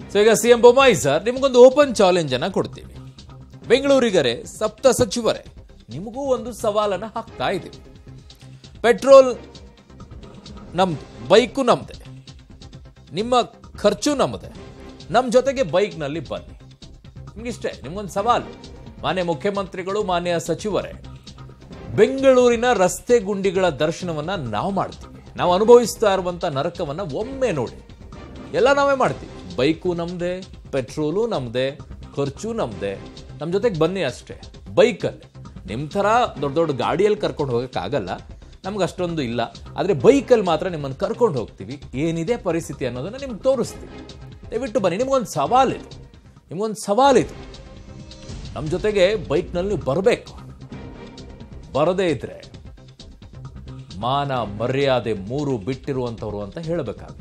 so ಈಗ C M Bommai sir ನಿಮಗೊಂದು open challenge ಅನ್ನ ಕೊಡ್ತೀವಿ ಬೆಂಗಳೂರಿಗರೆ ಸಪ್ತ ಸಚಿವರೇ ನಿಮಗೂ ಒಂದು ಸವಾಲನ್ನ ಹಾಕ್ತಾ ಇದ್ದೀವಿ ಪೆಟ್ರೋಲ್ ನಮ್ದು ಬೈಕು ನಮ್ದೆ ನಿಮ್ಮ ಖರ್ಚು ನಮ್ಮದೆ ನಮ್ಮ ಜೊತೆಗೆ ಬೈಕ್ನಲ್ಲಿ ಬನ್ನಿ ನಿಮ್ಗಿಷ್ಟೇ ನಿಮ್ಗೊಂದು ಸವಾಲು ಮಾನ್ಯ ಮುಖ್ಯಮಂತ್ರಿಗಳು ಮಾನ್ಯ ಸಚಿವರೇ ಬೆಂಗಳೂರಿನ ರಸ್ತೆ ಗುಂಡಿಗಳ ದರ್ಶನವನ್ನ ನಾವು ಮಾಡ್ತೀವಿ ನಾವು ಅನುಭವಿಸ್ತಾ ಇರುವಂತ ನರಕವನ್ನ ಒಮ್ಮೆ ನೋಡಿ ಎಲ್ಲ ನಾವೇ ಮಾಡ್ತೀವಿ ಬೈಕು ನಮ್ದೆ ಪೆಟ್ರೋಲು ನಮ್ದೆ ಖರ್ಚು ನಮ್ದೆ ನಮ್ಮ ಜೊತೆಗೆ ಬನ್ನಿ ಅಷ್ಟೇ ಬೈಕಲ್ಲಿ ನಿಮ್ಮ ಥರ ದೊಡ್ಡ ದೊಡ್ಡ ಗಾಡಿಯಲ್ಲಿ ಕರ್ಕೊಂಡು ಹೋಗೋಕ್ಕಾಗಲ್ಲ ನಮ್ಗೆ ಅಷ್ಟೊಂದು ಇಲ್ಲ ಆದರೆ ಬೈಕಲ್ಲಿ ಮಾತ್ರ ನಿಮ್ಮನ್ನು ಕರ್ಕೊಂಡು ಹೋಗ್ತೀವಿ ಏನಿದೆ ಪರಿಸ್ಥಿತಿ ಅನ್ನೋದನ್ನು ನಿಮ್ಗೆ ತೋರಿಸ್ತೀವಿ ದಯವಿಟ್ಟು ಬನ್ನಿ ನಿಮ್ಗೊಂದು ಸವಾಲಿದು ನಿಮ್ಗೊಂದು ಸವಾಲಿದು ನಮ್ಮ ಜೊತೆಗೆ ಬೈಕ್ನಲ್ಲಿ ನೀವು ಬರಬೇಕು ಬರದೇ ಇದ್ರೆ ಮಾನ ಮರ್ಯಾದೆ ಮೂರು ಬಿಟ್ಟಿರುವಂಥವ್ರು ಅಂತ ಹೇಳಬೇಕಾಗುತ್ತೆ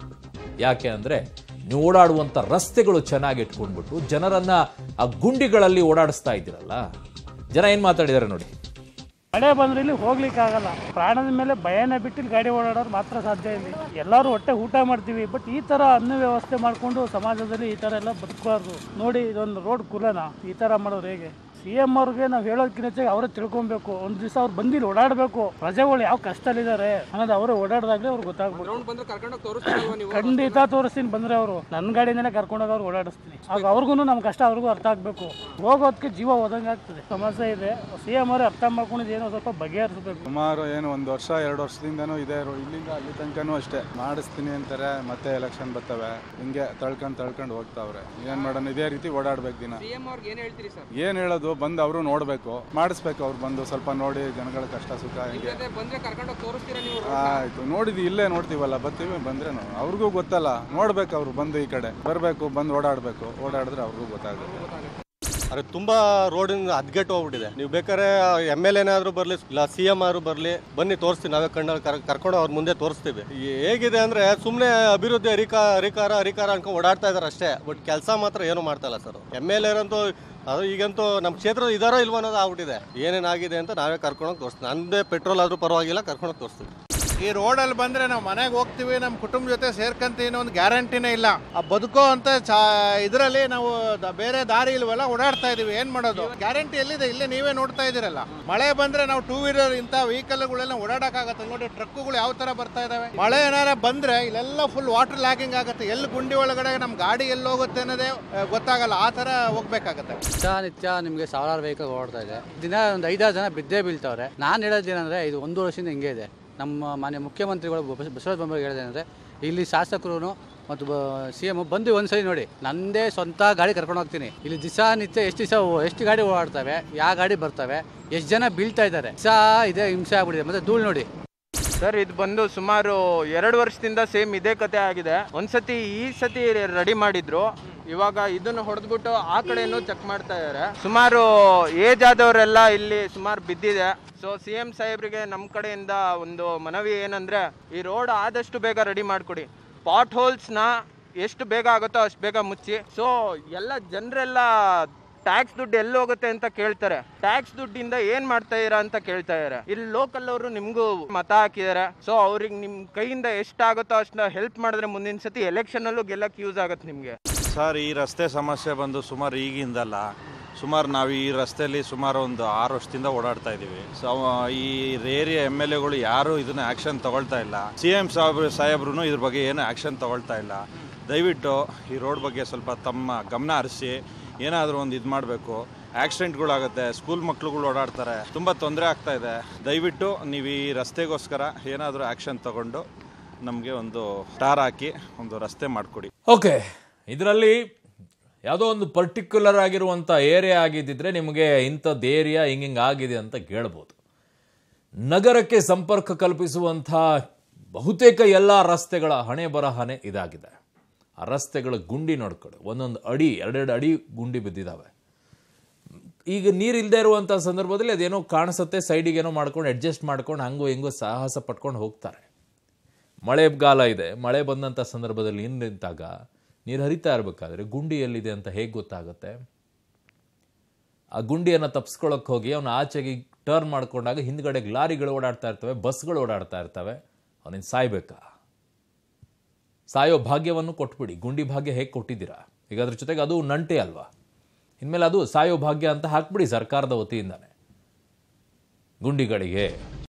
ಯಾಕೆ ಅಂದ್ರೆ ನೀವು ಓಡಾಡುವಂಥ ರಸ್ತೆಗಳು ಚೆನ್ನಾಗಿ ಇಟ್ಕೊಂಡ್ಬಿಟ್ಟು ಜನರನ್ನ ಆ ಗುಂಡಿಗಳಲ್ಲಿ ಓಡಾಡಿಸ್ತಾ ಇದ್ದೀರಲ್ಲ ಜನ ಏನ್ ಮಾತಾಡಿದ್ದಾರೆ ನೋಡಿ ಮಳೆ ಬಂದ್ರೆ ಇಲ್ಲಿ ಹೋಗ್ಲಿಕ್ಕೆ ಆಗಲ್ಲ ಪ್ರಾಣದ ಮೇಲೆ ಭಯನ ಬಿಟ್ಟು ಇಲ್ಲಿ ಗಾಡಿ ಓಡಾಡೋದು ಮಾತ್ರ ಸಾಧ್ಯ ಇಲ್ಲಿ ಎಲ್ಲರೂ ಹೊಟ್ಟೆ ಊಟ ಮಾಡ್ತೀವಿ ಬಟ್ ಈ ತರ ಅನ್ನ ವ್ಯವಸ್ಥೆ ಮಾಡ್ಕೊಂಡು ಸಮಾಜದಲ್ಲಿ ಈ ತರ ಎಲ್ಲ ಬದುಕಬಾರ್ದು ನೋಡಿ ಇದೊಂದು ರೋಡ್ ಕುಲನ ಈ ತರ ಮಾಡೋರು ಹೇಗೆ ಸಿ ಎಂ ಅವ್ರಿಗೆ ನಾವು ಹೇಳೋದಕ್ಕಿಂತ ಹೆಚ್ಚಾಗಿ ಅವರೇ ತಿಳ್ಕೊಬೇಕು ಒಂದ್ ದಿವಸ ಅವ್ರು ಬಂದಿಲ್ಲಿ ಓಡಾಡಬೇಕು ಪ್ರಜೆಗಳು ಯಾವ ಕಷ್ಟದಲ್ಲಿದ್ದಾರೆ ಅನ್ನೋದು ಅವರೇ ಓಡಾಡ್ದಾಗ್ಲೇ ಅವ್ರಿಗೆ ಗೊತ್ತಾಗ್ಬೇಕು ಬಂದ್ರೆ ಕರ್ಕೊಂಡೋಗಿ ತೋರಿಸ್ತೀರಲ್ವಾ ನೀವು ಖಂಡಿತ ತೋರಿಸ್ತೀನಿ ಬಂದ್ರೆ ಅವರು ನನ್ನ ಗಾಡಿನೇ ಕರ್ಕೊಂಡೋಗಿ ಅವ್ರು ಓಡಾಡಿಸ್ತೀನಿ ಆಗ ಅವ್ರಿಗೂ ನಮ್ಮ ಕಷ್ಟ ಅವ್ರಿಗೂ ಅರ್ಥ ಆಗಬೇಕು ಹೋಗೋದಕ್ಕೆ ಜೀವ ಹೋದಂಗೆ ಆಗ್ತದೆ ಸಮಸ್ಯೆ ಇದೆ ಸಿ ಎಂ ಅವರೇ ಅರ್ಥ ಮಾಡ್ಕೊಂಡಿದ್ದು ಏನೋ ಸ್ವಲ್ಪ ಬಗೆಹರಿಸಬೇಕು ಸುಮಾರು ಏನು ಒಂದು ವರ್ಷ ಎರಡು ವರ್ಷದಿಂದನೂ ಇದೆ ರೋ- ಇಲ್ಲಿಂದ ಅಲ್ಲಿ ತನಕನೂ ಅಷ್ಟೇ ಮಾಡಿಸ್ತೀನಿ ಅಂತಾರೆ ಮತ್ತೆ ಎಲೆಕ್ಷನ್ ಬರ್ತವೆ ಹಿಂಗೆ ತಳ್ಕೊಂಡು ತಳ್ಕೊಂಡು ಹೋಗ್ತಾವ್ರೆ ಏನ್ ಮಾಡೋಣ ಇದೇ ರೀತಿ ಓಡಾಡ್ಬೇಕು ದಿನ ಸಿ ಎಂ ಅವ್ರಿಗೆ ಏನ್ ಹೇಳ್ತೀರಿ ಸರ್ ಏನ್ ಹೇಳೋದು ಬಂದು ಅವರು ನೋಡ್ಬೇಕು ಮಾಡಿಸ್ಬೇಕು ಅವ್ರು ಬಂದು ಸ್ವಲ್ಪ ನೋಡಿ ಜನಗಳ ಕಷ್ಟ ಸುಖ ಹಿಂಗೆ ಜೊತೆ ಬಂದ್ರೆ ಕರ್ಕೊಂಡೋಗಿ ತೋರಿಸ್ತೀರಾ ನೀವು ಆಯ್ತು ನೋಡಿದ್ವಿ ಇಲ್ಲೇ ನೋಡ್ತೀವಲ್ಲ ಬರ್ತೀವಿ ಬಂದ್ರೆ ಅವ್ರಿಗೂ ಗೊತ್ತಲ್ಲ ನೋಡ್ಬೇಕು ಅವ್ರು ಬಂದು ಈ ಕಡೆ ಬರ್ಬೇಕು ಬಂದು ಓಡಾಡ್ಬೇಕು ಓಡಾಡಿದ್ರೆ ಅವ್ರಿಗೂ ಗೊತ್ತಾಗುತ್ತೆ ಅರೆ ತುಂಬಾ ರೋಡಿನ ಹದ್ಗೆಟ್ಟು ಹೋಗ್ಬಿಟ್ಟಿದೆ ನೀವು ಬೇಕಾದ್ರೆ ಎಮ್ ಎಲ್ ಏನಾದ್ರು ಬರಲಿ ಇಲ್ಲ ಸಿ ಎಂ ಆದ್ರೂ ಬರಲಿ ಬನ್ನಿ ತೋರಿಸ್ತೀವಿ ನಾವೇ ಕಣ್ಣಲ್ಲಿ ಕರ್ ಕರ್ಕೊಂಡು ಅವ್ರ ಮುಂದೆ ತೋರಿಸ್ತೀವಿ ಈ ಹೇಗಿದೆ ಅಂದ್ರೆ ಸುಮ್ಮನೆ ಅಭಿವೃದ್ಧಿ ಅರಿಕ ಅರಿಕಾರ ಅರಿಕಾರ ಅನ್ಕೊಂಡು ಓಡಾಡ್ತಾ ಇದಾರೆ ಅಷ್ಟೇ ಬಟ್ ಕೆಲಸ ಮಾತ್ರ ಏನು ಮಾಡ್ತಾ ಇಲ್ಲ ಸರ್ ಎಮ್ ಎಲ್ ಎರಂತೂ ಅದು ಈಗಂತೂ ನಮ್ಮ ಕ್ಷೇತ್ರ ಇದಾರೋ ಇಲ್ವೋ ಅನ್ನೋದು ಆಗ್ಬಿಟ್ಟಿದೆ ಏನೇನಾಗಿದೆ ಅಂತ ನಾವೇ ಕರ್ಕೊಂಡೋಗಿ ತೋರಿಸ್ತೀವಿ ನಂದೇ ಪೆಟ್ರೋಲ್ ಆದ್ರೂ ಪರವಾಗಿಲ್ಲ ಕರ್ಕೊಂಡೋಗಿ ತೋರಿಸ್ತೀವಿ ಈ ರೋಡಲ್ಲಿ ಬಂದ್ರೆ ನಾವು ಮನೆಗೆ ಹೋಗ್ತೀವಿ ನಮ್ಮ ಕುಟುಂಬ ಜೊತೆ ಸೇರ್ಕಂತೀವಿ ಅನ್ನೋ ಒಂದು ಗ್ಯಾರಂಟಿನೇ ಇಲ್ಲ ಆ ಬದುಕೋ ಅಂತ ಚಾ ಇದರಲ್ಲಿ ನಾವು ದ- ಬೇರೆ ದಾರಿ ಇಲ್ವಲ್ಲ ಓಡಾಡ್ತಾ ಇದೀವಿ ಏನ್ ಮಾಡೋದು ಗ್ಯಾರಂಟಿ ಎಲ್ಲಿದೆ ಇಲ್ಲೇ ನೀವೇ ನೋಡ್ತಾ ಇದೀರಲ್ಲ ಮಳೆ ಬಂದ್ರೆ ನಾವು ಟೂ ವೀಲರ್ ಇಂಥ ವೆಹಿಕಲ್ಗಳೆಲ್ಲ ಓಡಾಡಕ್ಕಾಗತ್ತೆ ನೋಡಿ ಟ್ರಕ್ಗಳು ಯಾವ ತರ ಬರ್ತಾ ಇದಾವೆ ಮಳೆ ಏನಾರ ಬಂದ್ರೆ ಇಲ್ಲೆಲ್ಲ ಫುಲ್ ವಾಟರ್ ಲ್ಯಾಕಿಂಗ್ ಆಗುತ್ತೆ ಎಲ್ಲಿ ಗುಂಡಿ ಒಳಗಡೆ ನಮ್ಮ ಗಾಡಿ ಎಲ್ಲಿ ಹೋಗುತ್ತೆ ಅನ್ನೋದೇ ಆ, ಗೊತ್ತಾಗಲ್ಲ ಆ ತರ ಹೋಗ್ಬೇಕಾಗತ್ತೆ ನಿತ್ಯ ನಿಮಗೆ ಸಾವಿರಾರು ವೆಹಿಕಲ್ ಓಡ್ತಾ ಇದೆ ದಿನ ಒಂದು ಐದಾರು ಜನ ಬಿದ್ದೇ ಬೀಳ್ತಾವ್ರೆ ನಾನು ಹೇಳೋದೇನೆಂದರೆ ಇದು ಒಂದು ವರ್ಷದಿಂದ ಹಿಂಗೆ ಇದೆ ನಮ್ಮ ಮಾನ್ಯ ಮುಖ್ಯಮಂತ್ರಿಗಳು ಬಸ- ಬಸವರಾಜ ಬೊಮ್ಮಾಯಿ ಹೇಳೋದೇನೆಂದರೆ ಇಲ್ಲಿ ಶಾಸಕರು ಮತ್ತು ಸಿ ಎಮ್ ಬಂದು ಒಂದ್ಸರಿ ನೋಡಿ ನಂದೇ ಸ್ವಂತ ಗಾಡಿ ಕರ್ಕೊಂಡು ಹೋಗ್ತೀನಿ ಇಲ್ಲಿ ದಿವಸ ನಿತ್ಯ ಎಷ್ಟು ದಿವಸ ಎಷ್ಟು ಗಾಡಿ ಓಡಾಡ್ತವೆ ಯಾವ ಗಾಡಿ ಬರ್ತವೆ ಎಷ್ಟು ಜನ ಬೀಳ್ತಾ ಇದ್ದಾರೆ ದಿವಸ ಇದೇ ಹಿಂಸೆ ಆಗ್ಬಿಟ್ಟಿದೆ ಮತ್ತೆ ಧೂಳು ನೋಡಿ ಸರ್ ಇದು ಬಂದು ಸುಮಾರು ಎರಡು ವರ್ಷದಿಂದ ಸೇಮ್ ಇದೇ ಕತೆ ಆಗಿದೆ ಒಂದ್ಸತಿ ಈ ಸತಿ ರೆಡಿ ಮಾಡಿದ್ರು ಇವಾಗ ಇದನ್ನು ಹೊಡೆದ್ಬಿಟ್ಟು ಆ ಕಡೆನೂ ಚೆಕ್ ಮಾಡ್ತಾ ಇದ್ದಾರೆ ಸುಮಾರು ಏಜ್ ಆದವರೆಲ್ಲ ಇಲ್ಲಿ ಸುಮಾರು ಬಿದ್ದಿದೆ ಸೊ ಸಿ ಎಂ ಸಾಹೇಬ್ರಿಗೆ ನಮ್ಮ ಕಡೆಯಿಂದ ಒಂದು ಮನವಿ ಏನಂದ್ರೆ ಈ ರೋಡ್ ಆದಷ್ಟು ಬೇಗ ರೆಡಿ ಮಾಡಿಕೊಡಿ ಪಾಟ್ ಹೋಲ್ಸ್ನ ಎಷ್ಟು ಬೇಗ ಆಗುತ್ತೋ ಅಷ್ಟು ಬೇಗ ಮುಚ್ಚಿ ಸೊ ಎಲ್ಲ ಜನರೆಲ್ಲ ಟ್ಯಾಕ್ಸ್ ದುಡ್ಡು ಎಲ್ಲಿ ಹೋಗುತ್ತೆ ಅಂತ ಕೇಳ್ತಾರೆ ಟ್ಯಾಕ್ಸ್ ದುಡ್ಡಿಂದ ಏನ್ ಮಾಡ್ತಾ ಇರಾ ಅಂತ ಕೇಳ್ತಾ ಇದಾರೆ ಇಲ್ಲಿ ಲೋಕಲ್ ಅವರು ನಿಮ್ಗೂ ಮತ ಹಾಕಿದ್ದಾರೆ ಸೊ ಅವ್ರಿಗೆ ನಿಮ್ ಕೈಯಿಂದ ಎಷ್ಟಾಗುತ್ತೋ ಅಷ್ಟನ್ನ ಹೆಲ್ಪ್ ಮಾಡಿದ್ರೆ ಮುಂದಿನ ಸತಿ ಎಲೆಕ್ಷನ್ ಅಲ್ಲೂ ಗೆಲ್ಲಕ್ ಯೂಸ್ ಆಗುತ್ತೆ ನಿಮ್ಗೆ ಸರ್ ಈ ರಸ್ತೆ ಸಮಸ್ಯೆ ಬಂದು ಸುಮಾರು ಈಗಿಂದಲ್ಲ ಸುಮಾರು ನಾವು ಈ ರಸ್ತೆಯಲ್ಲಿ ಸುಮಾರು ಒಂದು ಆರು ವರ್ಷದಿಂದ ಓಡಾಡ್ತಾ ಇದ್ದೀವಿ ಸೊ ಈ ಏರಿಯಾ ಎಮ್ ಎಲ್ ಎಗಳು ಯಾರು ಇದನ್ನ ಆ್ಯಕ್ಷನ್ ತಗೊಳ್ತಾ ಇಲ್ಲ ಸಿ ಎಂ ಸಾಹೇಬ್ ಸಾಹೇಬ್ರು ಇದ್ರ ಬಗ್ಗೆ ಏನು ಆ್ಯಕ್ಷನ್ ತಗೊಳ್ತಾ ಇಲ್ಲ ದಯವಿಟ್ಟು ಈ ರೋಡ್ ಬಗ್ಗೆ ಸ್ವಲ್ಪ ತಮ್ಮ ಗಮನ ಹರಿಸಿ ಏನಾದರೂ ಒಂದು ಇದು ಮಾಡಬೇಕು ಆಕ್ಸಿಡೆಂಟ್ಗಳಾಗುತ್ತೆ ಸ್ಕೂಲ್ ಮಕ್ಳುಗಳು ಓಡಾಡ್ತಾರೆ ತುಂಬ ತೊಂದರೆ ಆಗ್ತಾ ಇದೆ ದಯವಿಟ್ಟು ನೀವು ಈ ರಸ್ತೆಗೋಸ್ಕರ ಏನಾದರೂ ಆ್ಯಕ್ಷನ್ ತಗೊಂಡು ನಮಗೆ ಒಂದು ಟಾರ್ ಹಾಕಿ ಒಂದು ರಸ್ತೆ ಮಾಡಿಕೊಡಿ ಓಕೆ ಇದರಲ್ಲಿ ಯಾವುದೋ ಒಂದು ಪರ್ಟಿಕ್ಯುಲರ್ ಆಗಿರುವಂಥ ಏರಿಯಾ ಆಗಿದ್ದಿದ್ರೆ ನಿಮಗೆ ಇಂಥದ್ದು ಏರಿಯಾ ಹಿಂಗಿಂಗ್ ಆಗಿದೆ ಅಂತ ಕೇಳ್ಬೋದು ನಗರಕ್ಕೆ ಸಂಪರ್ಕ ಕಲ್ಪಿಸುವಂಥ ಬಹುತೇಕ ಎಲ್ಲ ರಸ್ತೆಗಳ ಹಣೆ ಬರಹನೆ ಇದಾಗಿದೆ ಆ ರಸ್ತೆಗಳ ಗುಂಡಿ ನೋಡ್ಕೊಳ್ಳಿ ಒಂದೊಂದು ಅಡಿ ಎರಡೆರಡು ಅಡಿ ಗುಂಡಿ ಬಿದ್ದಿದ್ದಾವೆ ಈಗ ನೀರು ಇಲ್ಲದೆ ಇರುವಂಥ ಸಂದರ್ಭದಲ್ಲಿ ಅದೇನೋ ಕಾಣಿಸುತ್ತೆ ಸೈಡಿಗೆ ಏನೋ ಮಾಡ್ಕೊಂಡು ಅಡ್ಜಸ್ಟ್ ಮಾಡ್ಕೊಂಡು ಹಂಗೋ ಹಿಂಗೋ ಸಾಹಸ ಪಟ್ಕೊಂಡು ಹೋಗ್ತಾರೆ ಮಳೆಗಾಲ ಇದೆ ಮಳೆ ಬಂದಂಥ ಸಂದರ್ಭದಲ್ಲಿ ನೀರು ನಿಂತಾಗ ನೀರು ಹರಿತಾ ಇರಬೇಕಾದ್ರೆ ಗುಂಡಿ ಎಲ್ಲಿದೆ ಅಂತ ಹೇಗೆ ಗೊತ್ತಾಗುತ್ತೆ ಆ ಗುಂಡಿಯನ್ನು ತಪ್ಪಿಸ್ಕೊಳಕ್ಕೆ ಹೋಗಿ ಅವನ ಆಚೆಗೆ ಟರ್ನ್ ಮಾಡ್ಕೊಂಡಾಗ ಹಿಂದ್ಗಡೆಗೆ ಲಾರಿಗಳು ಓಡಾಡ್ತಾ ಇರ್ತವೆ ಬಸ್ಗಳು ಓಡಾಡ್ತಾ ಇರ್ತವೆ ಅವನಿಗೆ ಸಾಯ್ಬೇಕಾ ಸಾಯೋ ಭಾಗ್ಯವನ್ನು ಕೊಟ್ಬಿಡಿ ಗುಂಡಿ ಭಾಗ್ಯ ಹೇಗೆ ಕೊಟ್ಟಿದ್ದೀರಾ ಈಗ ಅದ್ರ ಜೊತೆಗೆ ಅದು ನಂಟೆ ಅಲ್ವಾ ಇನ್ಮೇಲೆ ಅದು ಸಾಯೋ ಭಾಗ್ಯ ಅಂತ ಹಾಕ್ಬಿಡಿ ಸರ್ಕಾರದ ವತಿಯಿಂದಾನೆ ಗುಂಡಿಗಳಿಗೆ